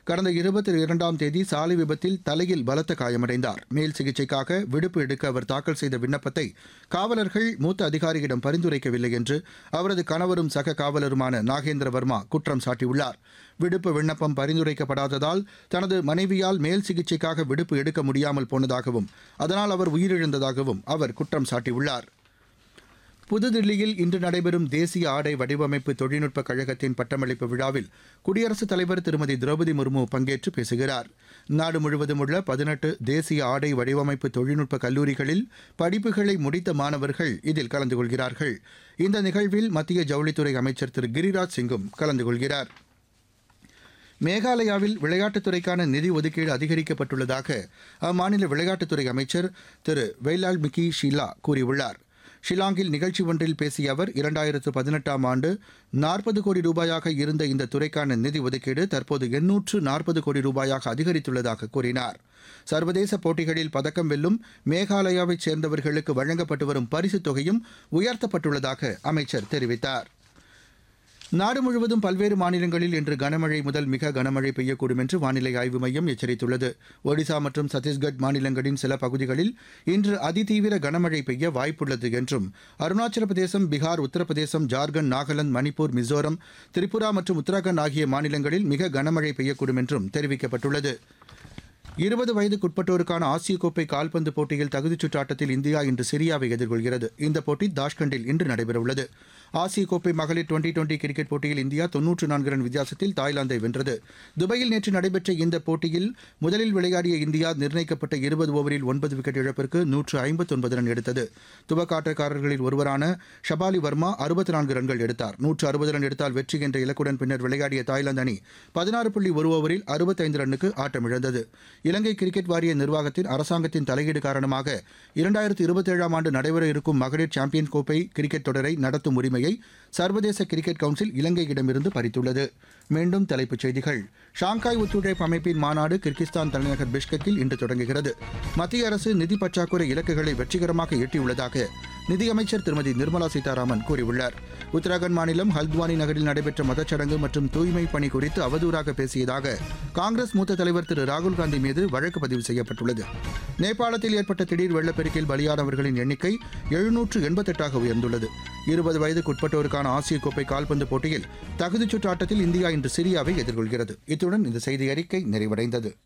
கடந்த இருபத்தி இரண்டாம் தேதி சாலை விபத்தில் தலையில் பலத்த காயமடைந்தார் மேல் சிகிச்சைக்காக விடுப்பு எடுக்க அவர் தாக்கல் செய்த விண்ணப்பத்தை காவலர்கள் மூத்த அதிகாரியிடம் பரிந்துரைக்கவில்லை என்று அவரது கணவரும் சக காவலருமான நாகேந்திர வர்மா குற்றம் சாட்டியுள்ளார் விடுப்பு விண்ணப்பம் பரிந்துரைக்கப்படாததால் தனது மனைவியால் மேல் சிகிச்சைக்காக விடுப்பு எடுக்க முடியாமல் போனதாகவும் அதனால் அவர் உயிரிழந்ததாகவும் அவர் குற்றம் சாட்டியுள்ளார் புதுதில்லியில் இன்று நடைபெறும் தேசிய ஆடை வடிவமைப்பு தொழில்நுட்ப கழகத்தின் பட்டமளிப்பு விழாவில் குடியரசுத் தலைவர் திருமதி திரௌபதி முர்மு பங்கேற்று பேசுகிறார் நாடு முழுவதும் உள்ள பதினெட்டு தேசிய ஆடை வடிவமைப்பு தொழில்நுட்ப கல்லூரிகளில் படிப்புகளை முடித்த மாணவர்கள் இதில் கலந்து கொள்கிறார்கள் இந்த நிகழ்வில் மத்திய ஜவுளித்துறை அமைச்சர் திரு கிரிராஜ் சிங்கும் கலந்து கொள்கிறார் மேகாலயாவில் விளையாட்டுத்துறைக்கான நிதி ஒதுக்கீடு அதிகரிக்கப்பட்டுள்ளதாக அம்மாநில விளையாட்டுத்துறை அமைச்சர் திரு வெய்லால் மிக்கி ஷிலா கூறியுள்ளார் ஷில்லாங்கில் நிகழ்ச்சி ஒன்றில் பேசிய அவர் இரண்டாயிரத்து பதினெட்டாம் ஆண்டு நாற்பது கோடி ரூபாயாக இருந்த இந்த துறைக்கான நிதி ஒதுக்கீடு தற்போது எண்ணூற்று நாற்பது கோடி ரூபாயாக அதிகரித்துள்ளதாக கூறினார் சர்வதேச போட்டிகளில் பதக்கம் வெல்லும் மேகாலயாவைச் சேர்ந்தவர்களுக்கு வழங்கப்பட்டு வரும் பரிசுத் தொகையும் உயர்த்தப்பட்டுள்ளதாக அமைச்சர் தெரிவித்தார் நாடு முழுவதும் பல்வேறு மாநிலங்களில் இன்று கனமழை முதல் மிக கனமழை பெய்யக்கூடும் என்று வானிலை ஆய்வு மையம் எச்சரித்துள்ளது ஒடிசா மற்றும் சத்தீஸ்கட் மாநிலங்களின் சில பகுதிகளில் இன்று அதிதீவிர கனமழை பெய்ய வாய்ப்புள்ளது என்றும் அருணாச்சல பிரதேசம் பீகார் உத்தரப்பிரதேசம் ஜார்க்கண்ட் நாகாலாந்து மணிப்பூர் மிசோரம் திரிபுரா மற்றும் உத்தராகண்ட் ஆகிய மாநிலங்களில் மிக கனமழை பெய்யக்கூடும் என்றும் தெரிவிக்கப்பட்டுள்ளது இருபது வயதுக்குட்பட்டோருக்கான ஆசிய கோப்பை கால்பந்து போட்டியில் தகுதிச் சுற்று ஆட்டத்தில் இந்தியா இன்று சிரியாவை எதிர்கொள்கிறது இந்த போட்டி தாஷ்கண்டில் இன்று நடைபெறவுள்ளது ஆசிய கோப்பை மகளிர் டுவெண்டி டுவெண்டி கிரிக்கெட் போட்டியில் இந்தியா தொன்னூற்று நான்கு ரன் வித்தியாசத்தில் தாய்லாந்தை வென்றது துபாயில் நேற்று நடைபெற்ற இந்த போட்டியில் முதலில் விளையாடிய இந்தியா நிர்ணயிக்கப்பட்ட இருபது ஓவரில் ஒன்பது விக்கெட் இழப்பிற்கு நூற்று ஐம்பத்தொன்பது ரன் எடுத்தது துவக்க ஆட்டக்காரர்களில் ஒருவரான ஷபாலி வர்மா அறுபத்தி நான்கு ரன்கள் எடுத்தார் நூற்று அறுபது ரன் எடுத்தால் வெற்றி என்ற இலக்குடன் பின்னர் விளையாடிய தாய்லாந்து அணி பதினாறு புள்ளி ஒரு ஓவரில் அறுபத்தைந்து ரன்னுக்கு ஆட்டமிழந்தது இலங்கை கிரிக்கெட் வாரிய நிர்வாகத்தின் அரசாங்கத்தின் தலையீடு காரணமாக இரண்டாயிரத்து இருபத்தேழாம் ஆண்டு நடைபெற இருக்கும் மகளிர் சாம்பியன் கோப்பை கிரிக்கெட் தொடரை நடத்தும் உரிமையை சர்வதேச கிரிக்கெட் கவுன்சில் இலங்கையிடமிருந்து பறித்துள்ளது மீண்டும் தலைப்புச் செய்திகள் ஷாங்காய் ஒத்துழைப்பு அமைப்பின் மாநாடு கிர்கிஸ்தான் தலைநகர் பிஷ்கெக்கில் இன்று தொடங்குகிறது மத்திய அரசு நிதி பற்றாக்குறை இலக்குகளை வெற்றிகரமாக எட்டியுள்ளதாக நிதியமைச்சர் திருமதி நிர்மலா சீதாராமன் கூறியுள்ளார் உத்தராகண்ட் மாநிலம் ஹல்த்வானி நகரில் நடைபெற்ற மதச்சடங்கு மற்றும் தூய்மை பணி குறித்து அவதூறாக பேசியதாக காங்கிரஸ் மூத்த தலைவர் திரு ராகுல் காந்தி மீது வழக்கு பதிவு செய்யப்பட்டுள்ளது நேபாளத்தில் ஏற்பட்ட திடீர் வெள்ளப்பெருக்கில் பலியானவர்களின் எண்ணிக்கை எழுநூற்று எண்பத்தெட்டாக உயர்ந்துள்ளது இருபது வயதுக்குட்பட்டோருக்கான ஆசிய கோப்பை கால்பந்து போட்டியில் தகுதிச் சுற்று ஆட்டத்தில் இந்தியா இன்று சிரியாவை எதிர்கொள்கிறது இத்துடன் இந்த செய்தி அறிக்கை நிறைவடைந்தது